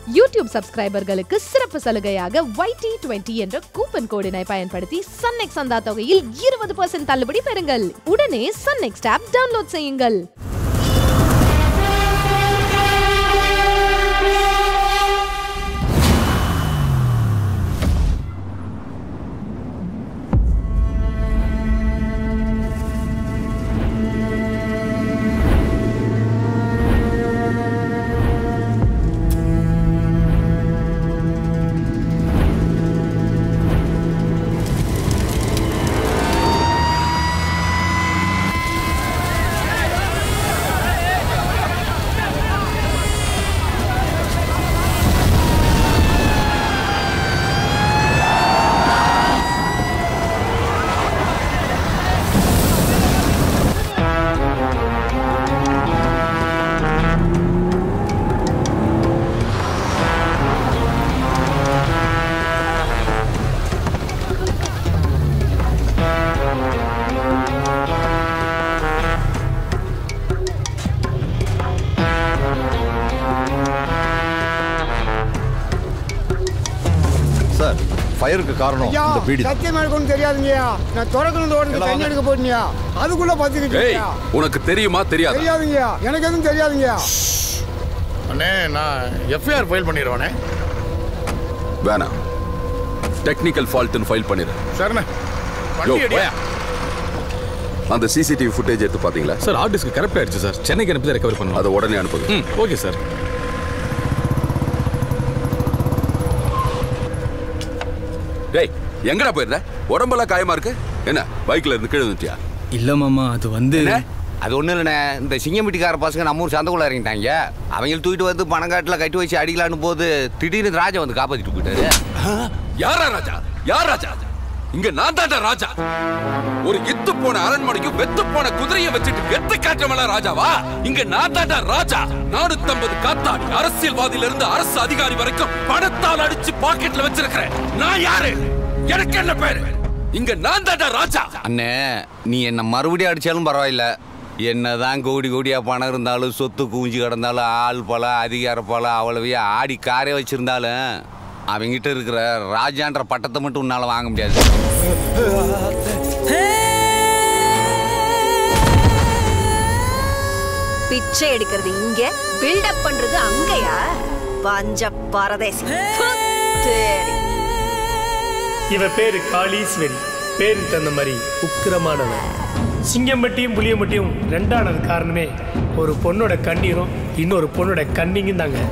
YouTube சப்ஸ்கிரைபர்களுக்கு சிறப்பு சலுகையாக YT20 twenty என்ற கூப்பன் கோடினை பயன்படுத்தி சன்நெக்ஸ் சந்தா தொகையில் இருபது பர்சன்ட் தள்ளுபடி பெறுங்கள் உடனே சன்நெக்ஸ்ட் ஆப் டவுன்லோட் செய்யுங்கள் சார் ஃபயருக்கு காரணம் ஐயா இந்த பீடி தான். சத்தியமா இருக்கும்னு தெரியாதுங்கய்யா நான் திறக்கணும் ஓடுங்க எல்லாம் தண்ணி வாங்க. எடுக்க போறீங்கயா அதுக்குள்ள ஏய் பத்துக்கிட்டீங்க உனக்கு தெரியுமா தெரியாதா தெரியாதுங்கய்யா எனக்கு எதுவும் தெரியாதுங்கய்யா அண்ணே நான் எஃப்ஐஆர் ஃபைல் பண்ணிடுவானே வேணாம் டெக்னிக்கல் ஃபால்ட்னு ஃபைல் பண்ணிடு சரிண்ணே யோ, வண்டி அடியா போயா. அந்த சிசிடிவி ஃபுட்டேஜ் எடுத்து பாத்தீங்களா சார் ஹார்ட் டிஸ்க் கரெக்ட் ஆயிடுச்சு சார் சென்னைக்கு அனுப்பி ரெக்கவர் பண்ணுவோம் அதை உடனே அனுப்புங்க ம் ஓகே சார் டேய் எங்கடா போயிருந்த உடம்பெல்லாம் காயமா இருக்கு என்ன பைக்ல இருந்து கீழே வந்துட்டியா இல்ல மாமா அது வந்து என்ன? அது ஒன்றும் இல்லைண்ணே இந்த சிங்கம்பட்டிக்கார பசங்க நம்ம ஊர் சந்தைக்குள்ள இறங்கிட்டாங்க அவங்க தூக்கிட்டு வந்து பணங்காட்டில் கட்டி வச்சு அடிக்கலான்னு போது திடீர்னு ராஜா வந்து காப்பாற்றிட்டு போயிட்டாரு யாரா ராஜா யார் ராஜா இங்க நான் தான்டா ராஜா ஒரு எத்து போன அரண்மனைக்கும் வெத்து போன குதிரையை வச்சுட்டு வெத்து காட்டுறமல ராஜாவா இங்க நான் தான்டா ராஜா நானூத்தம்பது காத்தாடி அரசியல்வாதியில இருந்து அரசு அதிகாரி வரைக்கும் பணத்தால் அடிச்சு பாக்கெட்ல வச்சிருக்கிறேன் நான் யாரு எனக்கு என்ன பேரு இங்க நான் தான்டா ராஜா அண்ணே நீ என்ன மறுபடியும் அடிச்சாலும் பரவாயில்ல என்னதான் கோடி கோடியா பணம் இருந்தாலும் சொத்து குவிஞ்சு கிடந்தாலும் ஆள் பலம் அதிகார பலம் அவ்வளவே ஆடி காரே வச்சிருந்தாலும் அவங்கிட்ட இருக்கிற ராஜான்ற பட்டத்தை மட்டும் உன்னால வாங்க முடியாது பிச்சை எடுக்கிறது இங்க பில்டப் பண்றது அங்கயா பஞ்ச பரதேசி ப்பு, தேடி. இவ பேரு காளீஸ்வரி பேருக்கு தகுந்த மாதிரி உக்கிரமானவன் சிங்கம்பட்டியும் புளியம்பட்டியும் ரெண்டானது காரணமே ஒரு பொண்ணோட கண்ணீரும் இன்னொரு பொண்ணோட கண்ணிங்கும் தாங்க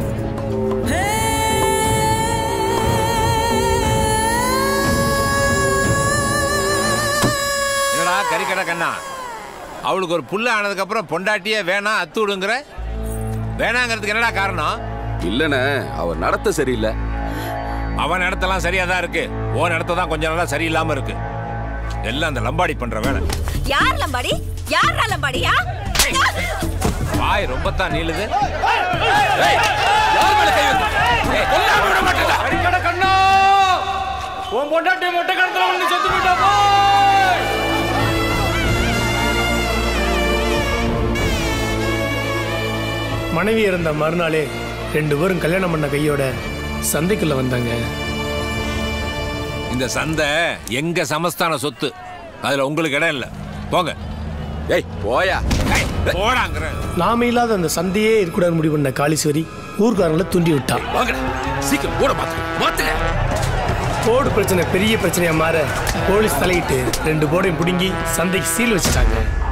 என்னடா கறிக்கடை கண்ணா அவளுக்கு ஒரு புள்ள ஆனதுக்கப்புறம் பொண்டாட்டியே வேணாம் அத்து விடுங்கிற வேணாங்கிறதுக்கு என்னடா காரணம் இல்லனே அவ நடத்த சரியில்லை அவன் இடத்தெல்லாம் சரியா தான் இருக்கு உன் இடத்த தான் கொஞ்ச நாளா சரியில்லாம இருக்கு எல்லாம் அந்த லம்பாடி பண்ற வேலை யார் லம்பாடி யாரா லம்பாடியா வாய் ரொம்ப தான் நீளுது யார் மேல கை வைக்க? ஏய், கொல்லாம விட மாட்டேன்டா. கறிக்கடை கண்ணா உன் பொண்டாட்டி மொட்டை கணத்துல வந்து செத்து போயிட்டா மனைவி இறந்த மறுநாளே ரெண்டு பேரும் கல்யாணம் பண்ண கையோட சந்தைக்குள்ள வந்தாங்க இந்த சந்தை எங்க சமஸ்தான சொத்து அதுல உங்களுக்கு இடம் இல்ல போங்க ஏய் போயா போடாங்கிற நாம இல்லாத அந்த சந்தையே இருக்கக்கூடாது முடிவு பண்ண காளீஸ்வரி ஊர்க்காரங்களை துண்டி விட்டா வாங்கடா சீக்கிரம் ஓட மாத்து மாத்துங்க போர்டு பிரச்சனை பெரிய பிரச்சனையா மாற போலீஸ் தலையிட்டு ரெண்டு போர்டையும் பிடுங்கி சந்தைக்கு சீல் வச்சுட்டாங்க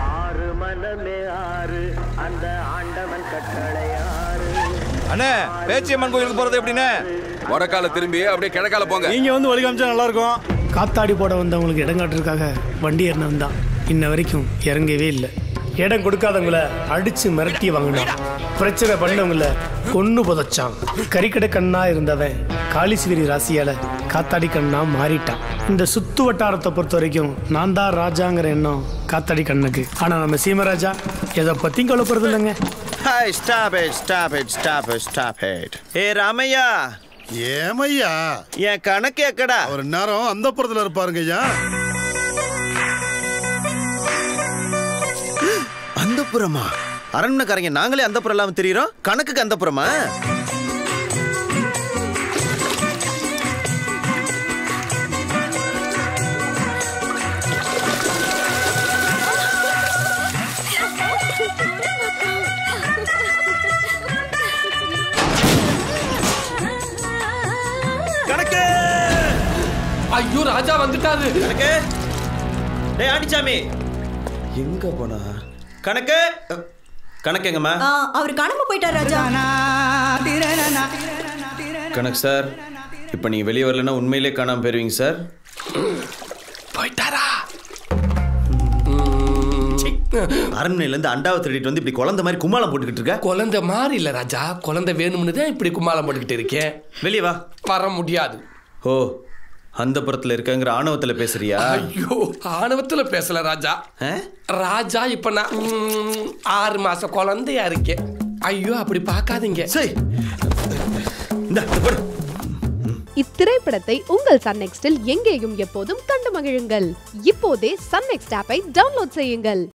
அண்ணே பேச்சியம்மன் கோயிலுக்கு போறது எப்படின்னு வடக்கால திரும்பி அப்படியே கிழக்கால போங்க நீங்க வந்து வழி காமிச்சா நல்லா இருக்கும் காத்தாடி போட வந்தவங்களுக்கு இடம் காட்டுறதுக்காக வண்டி ஏறினவன் தான் இன்ன வரைக்கும் இறங்கவே இல்லை இடம் கொடுக்காதவங்கள அடிச்சு மிரட்டி வாங்கினான் பிரச்சனை பண்ணவங்கள கொன்னு புதைச்சான் கறிக்கடை கண்ணா இருந்தவன் காளீஸ்வரி ராசியால காத்தாடி கண்ணா மாறிட்டான் இந்த சுத்து வட்டாரத்தை பொறுத்த வரைக்கும் நான் தான் ராஜாங்கிற எண்ணம் காத்தாடி கண்ணுக்கு ஆனா நம்ம சீமராஜா எதை பத்தியும் கவலைப்படுறது இல்லைங்க Hey, stop it, stop it, stop it, stop it. ஏ ராமையா ஏமையா என் கணக்கு எக்கடா ஒரு நேரம் அந்த புறத்துல இருப்பாருங்க ஐயா அந்த புறமா அரண்மனைக்காரங்க நாங்களே அந்த புறம் இல்லாம தெரியுறோம் கணக்குக்கு அந்த புறமா கணக்கு ஐயோ ராஜா வந்துட்டாரு கணக்கு டேய் ஆண்டிச்சாமி எங்க போனா கணக்கு அ, கணக்கு எங்கம்மா ஆ, அவர் காணாம போயிட்டார் ராஜா கணக்கு சார் இப்போ நீங்க வெளியே வரலன்னா உண்மையிலே காணாம போயிருவீங்க சார் போயிட்டாரா அரண்மனையில இருந்து அண்டாவை திருடிட்டு வந்து இப்படி குழந்தை மாதிரி கும்மாளம் போட்டுக்கிட்டு இருக்க குழந்தை மாதிரி இல்ல ராஜா குழந்தை வேணும்னு தான் இப்படி கும்மாளம் போட்டுக்கிட்டு இருக்கேன் வெளியே வா வர முடியாது ஓ அந்த புறத்துல இருக்கங்கிற ஆணவத்துல பேசுறியா ஐயோ ஆணவத்துல பேசல ராஜா ராஜா இப்ப நான் ம், ஆறு மாச குழந்தையா இருக்கேன் ஐயோ அப்படி பார்க்காதீங்க சரி இத்திரைப்படத்தை உங்கள் சன் நெக்ஸ்டில் எங்கேயும் எப்போதும் கண்டு மகிழுங்கள் இப்போதே சன் நெக்ஸ்ட் ஆப்பை டவுன்லோட் செய்யுங்கள்